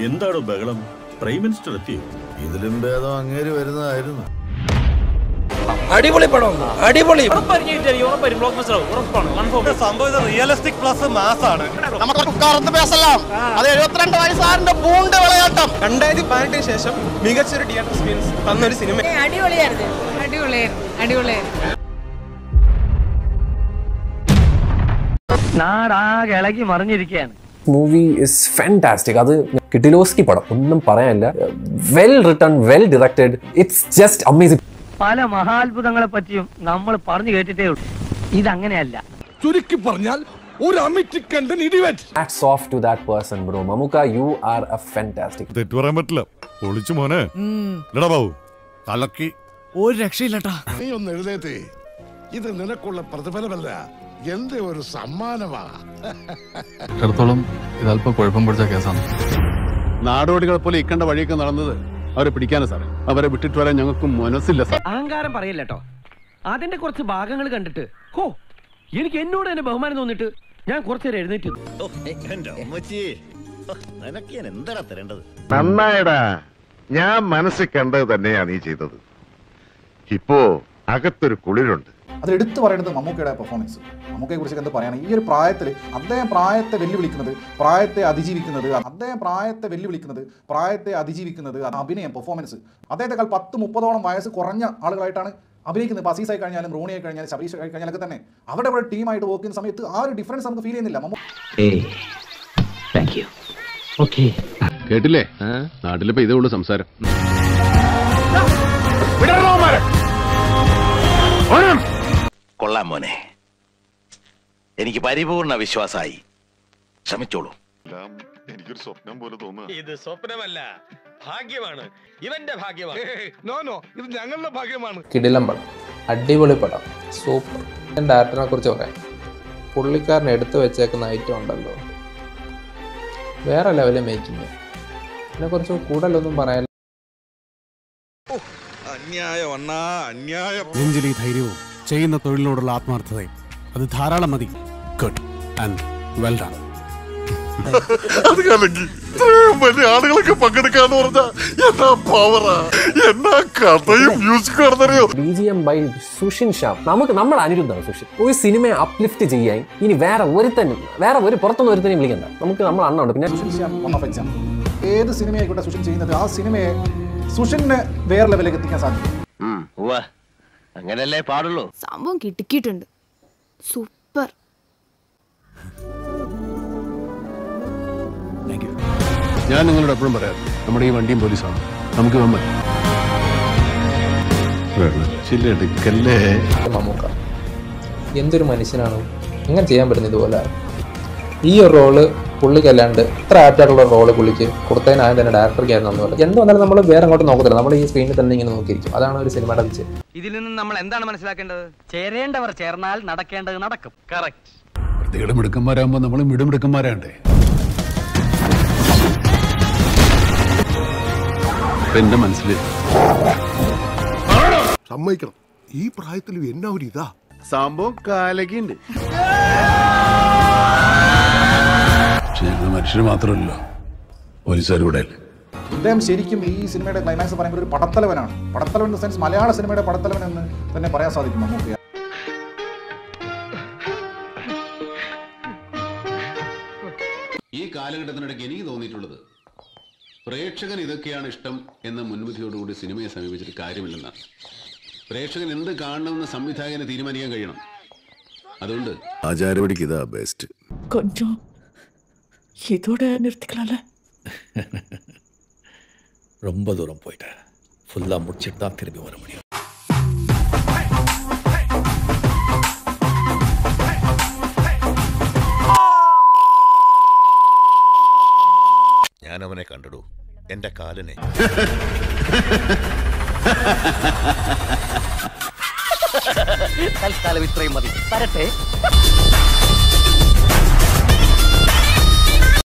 എന്താണോ ബഹളം prime minister എത്തിയോ ഇതിലും ഭേദം അങ്ങേര് വരുന്നതായിരുന്നു അടിപൊളി പടം അടിപൊളി സംഭവം ഇത് റിയലിസ്റ്റിക് പ്ലസ് മാസ് ആണ് രണ്ടായിരത്തി പതിനെട്ടിന് ശേഷം മികച്ചൊരു തിയേറ്റർ എക്സ്പീരിയൻസ് തന്നൊരു സിനിമ അടിപൊളിയായിരുന്നു അടിപൊളിയായിരുന്നു അടിപൊളിയായിരുന്നു നാടാകെ ഇളകി മറിഞ്ഞിരിക്കുകയാണ് മൂവി ഇസ് ഫാന്റാസ്റ്റിക് അത് കിഡിലോസ്കി പടം ഒന്നും പറയാനില്ല well written well directed it's just amazing പല മഹാത്ഭുതങ്ങളെ പറ്റിയും നമ്മൾ പറഞ്ഞു കേട്ടിട്ടേ ഉള്ളൂ ഇതങ്ങനെയല്ല ചുരുക്കി പറഞ്ഞാൽ ഒരു അമിറ്റിക്കണ്ടൻ ഇടിവെറ്റ് hats off to that person bro Mammukka you are a fantastic തെറ്റു പറയാൻ പറ്റില്ല പൊളിച്ചു മോനെ ഇല്ലടാ ബാബു കലക്കി ഒരു രക്ഷയില്ലട്ടാ നീ ഒന്ന് എഴുന്നേറ്റേ ഇത് നിനക്കുള്ള പ്രതിഫലമല്ല എന്റെ ഒരു സമ്മാനമാ ഇടത്തോളം ഇത് അല്പം കുഴപ്പം പിടിച്ച കേസാണ് നാടോടികളെ പോലെ ഇക്കണ്ട വഴിയൊക്കെ നടന്നത് അവരെ പിടിക്കാനാ സാറേ അവരെ വിട്ടിട്ട് വരാൻ ഞങ്ങൾക്ക് മനസ്സില്ല സാർ അഹങ്കാരം പറയില്ല കേട്ടോ അതിന്റെ കുറച്ച് ഭാഗങ്ങൾ കണ്ടിട്ട് ഹോ എനിക്ക് എന്നോട് തന്നെ ബഹുമാനം തോന്നിട്ട് ഞാൻ കുറച്ചേരം എഴുന്നേറ്റ് നിന്നു. നന്നായടാ ഞാൻ മനസ്സിൽ കണ്ടത് തന്നെയാ നീ ചെയ്തത് ഇപ്പോ അകത്തൊരു കുളിരുണ്ട് അത് എടുത്തു പറയുന്നത് മമ്മൂക്കയുടെ പെർഫോമൻസ് മമ്മൂക്കയെ കുറിച്ച് എന്ത് പറയണം ഈ ഒരു പ്രായത്തിൽ അദ്ദേഹം പ്രായത്തെ വെല്ലുവിളിക്കുന്നത് പ്രായത്തെ അതിജീവിക്കുന്നത് അദ്ദേഹം പ്രായത്തെ വെല്ലുവിളിക്കുന്നത് പ്രായത്തെ അതിജീവിക്കുന്നത് അത് അഭിനയം പെർഫോമൻസ് അദ്ദേഹത്തെക്കാൾ പത്ത് മുപ്പതോളം വയസ്സ് കുറഞ്ഞ ആളുകളായിട്ടാണ് അഭിനയിക്കുന്നത് ഇപ്പോൾ അസീസ് ആയി കഴിഞ്ഞാലും റോണി ആയി കഴിഞ്ഞാലും ശബരീഷ് ആയി കഴിഞ്ഞാലൊക്കെ തന്നെ അവിടെ ഇവിടെ ടീമായിട്ട് വർക്ക് ചെയ്യുന്ന സമയത്ത് ആ ഒരു ഡിഫറൻസ് നമുക്ക് ഫീൽ ചെയ്യുന്നില്ല മമ്മൂ കേട്ടില്ലേ നാട്ടിലിപ്പോ ഇതേ ഉള്ളൂ സംസാരം കൊള്ളാം മോനെ എനിക്ക് പരിപൂർണ വിശ്വാസമായി ശ്രമിച്ചോളൂ എനിക്കൊരു സ്വപ്നം പോലെ തോന്നുക ഇത് സ്വപ്നമല്ല ഭാഗ്യമാണ് ഇവന്റെ ഭാഗ്യമാണ് നോ നോ ഇത് ഞങ്ങളുടെ ഭാഗ്യമാണ് കിടിലം പടം അടിപൊളി പടം സൂപ്പർ ഡയറക്ടറിനെ കുറിച്ച് പറയാം പുള്ളിക്കാരൻ എടുത്തു വെച്ചേക്കുന്ന ഐറ്റം ഉണ്ടല്ലോ വേറെ ലെവലിൽ മേക്കിങ് ഇതിനെ കുറിച്ച് കൂടുതലൊന്നും പറയാൻ നെഞ്ചിലെ ധൈര്യവും ചെയ്യുന്ന തൊഴിലിനോടുള്ള ആത്മാർത്ഥതയും അത് ധാരാളം മതി ഗുഡ് ആൻഡ് വെൽ ഡൺ അത് കലക്കി ഇത്രയും വലിയ ആളുകളൊക്കെ പങ്കെടുക്കാന്ന് പറഞ്ഞാ എന്നാ പവറാ എന്നാ കഥയും മ്യൂസിക് നടന്നറിയോ B G M by Sushin Shyam നമുക്ക് നമ്മുടെ അനിരുദ്ധാണ് സുഷിൻ ഒരു സിനിമയെ അപ്ലിഫ്റ്റ് ചെയ്യാൻ ഇനി വേറെ ഒരുത്തനും വേറെ ഒരു പുറത്തൊന്നും ഒരുത്തനെയും വിളിക്കണ്ട നമുക്ക് നമ്മൾ അണ്ണുണ്ട് പിന്നെ Sushin Shyam one of exam. ഏത് സിനിമയായിക്കോട്ടെ സുഷിൻ ചെയ്യുന്നത് ആ സിനിമയെ സുഷിന് വേറെ ലെവലിലേക്ക് എത്തിക്കാൻ സാധിക്കും അങ്ങനല്ലേ പാടുള്ളൂ സംഭവം കിട്ടിക്കിട്ടുണ്ട് സൂപ്പർ ഞാൻ നിങ്ങളോട് എപ്പോഴും പറയാം നമ്മുടെ ഈ വണ്ടിയും പോലീസാണ് നമുക്ക് വമ്മ ചില്ലെടുക്കല്ലേ മമ്മൂക്ക എന്തൊരു മനുഷ്യനാണ് ഇങ്ങനെ ചെയ്യാൻ പറ്റുന്നത് ഇതുപോലെ ഈ ഒരു റോള് പുള്ളിക്കല്ലാണ്ട് ഇത്ര ആപ്റ്റായിട്ടുള്ള റോള് പുള്ളിക്ക് കൊടുത്തതിനായ തന്നെ ഡയറക്ടർക്കായിരുന്നു എന്ന് പറയുന്നത് എന്ത് വന്നാലും നമ്മൾ വേറെ അങ്ങോട്ട് നോക്കത്തില്ല നമ്മൾ ഈ സ്ക്രീനിൽ തന്നെ ഇങ്ങനെ നോക്കിയിരിക്കും അതാണ് ഒരു സിനിമയുടെ വിജയം ഇതിൽ നിന്ന് നമ്മൾ എന്താണ് മനസ്സിലാക്കേണ്ടത് ചേരേണ്ടവർ ചേർന്നാൽ നടക്കേണ്ടത് നടക്കും കറക്റ്റ് വൃത്തികേട് മിടുക്കന്മാരാകുമ്പോ നമ്മൾ മിടുമിടുക്കന്മാരാണ്ടേ എന്റെ മനസ്സിൽ സമ്മതിക്കണം ഈ പ്രായത്തിലും എന്നാ ഒരു ഇതാ സംഭവം കാലക്കുണ്ട് പക്ഷെ ഞങ്ങൾ മനുഷ്യർ മാത്രമല്ലോ പോലീസുകാർ കൂടെ അല്ലേ അദ്ദേഹം ശരിക്കും ഈ സിനിമയുടെ ക്ലൈമാക്സ് പറയുമ്പോൾ ഒരു പടത്തലവനാണ് പടത്തലവൻ ഇൻ ദ സെൻസ് മലയാള സിനിമയുടെ പടത്തലവൻ എന്ന് തന്നെ പറയാൻ സാധിക്കും മമ്മൂക്ക ഈ കാലഘട്ടത്തിനിടയ്ക്ക് എനിക്ക് തോന്നിയിട്ടുള്ളത് പ്രേക്ഷകൻ ഇതൊക്കെയാണ് ഇഷ്ടം എന്ന മുൻവിധിയോടുകൂടി സിനിമയെ സമീപിച്ചിട്ട് കാര്യമില്ലെന്നാണ് പ്രേക്ഷകൻ എന്ത് കാണണമെന്ന് സംവിധായകന് തീരുമാനിക്കാൻ കഴിയണം അതുകൊണ്ട് ആചാരപടിക്ക് ഇതാ ബെസ്റ്റ് கொஞ்சம் இதோட நிறுத்திக்கலாம்ல ரொம்ப தூரம் போயிட்டேன் ஃபுல்லா முடிச்சிட்டு தான் திரும்பி வர முடியும் ഞാൻ അവനെ കണ്ടിടൂ എന്റെ കാലിനെ തൽക്കാലം ഇത്രയും മതി വരട്ടെ